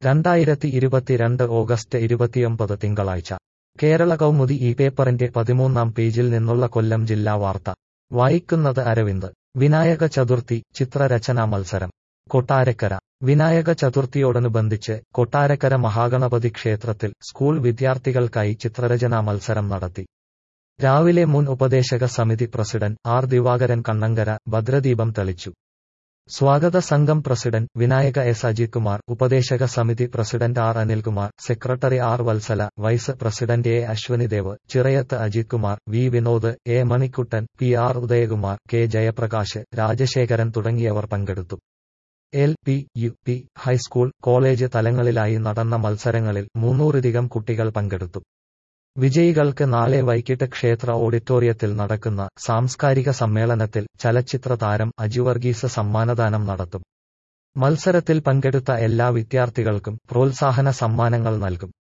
രണ്ടായിരത്തി ഇരുപത്തിരണ്ട് ഓഗസ്റ്റ് ഇരുപത്തിയൊമ്പത് തിങ്കളാഴ്ച കേരള കൗമുദി ഈ പേപ്പറിന്റെ പതിമൂന്നാം പേജിൽ നിന്നുള്ള കൊല്ലം ജില്ലാ വാർത്ത വായിക്കുന്നത് അരവിന്ദ് വിനായക ചതുർത്ഥി ചിത്രരചനാ മത്സരം കൊട്ടാരക്കര വിനായക ചതുർത്ഥിയോടനുബന്ധിച്ച് കൊട്ടാരക്കര മഹാഗണപതി ക്ഷേത്രത്തിൽ സ്കൂൾ വിദ്യാർത്ഥികൾക്കായി ചിത്രരചനാ മത്സരം നടത്തി രാവിലെ മുൻ ഉപദേശക സമിതി പ്രസിഡന്റ് ആർ ദിവാകരൻ കണ്ണങ്കര ഭദ്രദീപം തെളിച്ചു സ്വാഗത സംഘം പ്രസിഡന്റ് വിനായക എസ് അജിത് കുമാർ ഉപദേശക സമിതി president R Anilkumar secretary R Vatsala vice president A Ashwanidev Chirayath Ajith Kumar V Vinod A Manikuttan P R Udayakumar K Jayaprakash Rajasekharan തുടങ്ങിയവർ പങ്കെടുത്തു L P U P high school college തലങ്ങളിലായി നടന്ന മത്സരങ്ങളിൽ മുന്നൂറിലധികം കുട്ടികൾ പങ്കെടുത്തു വിജയികൾക്ക് നാളെ വൈകിട്ട് ക്ഷേത്ര ഓഡിറ്റോറിയത്തിൽ നടക്കുന്ന സാംസ്കാരിക സമ്മേളനത്തിൽ ചലച്ചിത്ര താരം അജു വർഗീസ് സമ്മാനദാനം നടത്തും മത്സരത്തിൽ പങ്കെടുത്ത എല്ലാ വിദ്യാർത്ഥികൾക്കും പ്രോത്സാഹന സമ്മാനങ്ങൾ നൽകും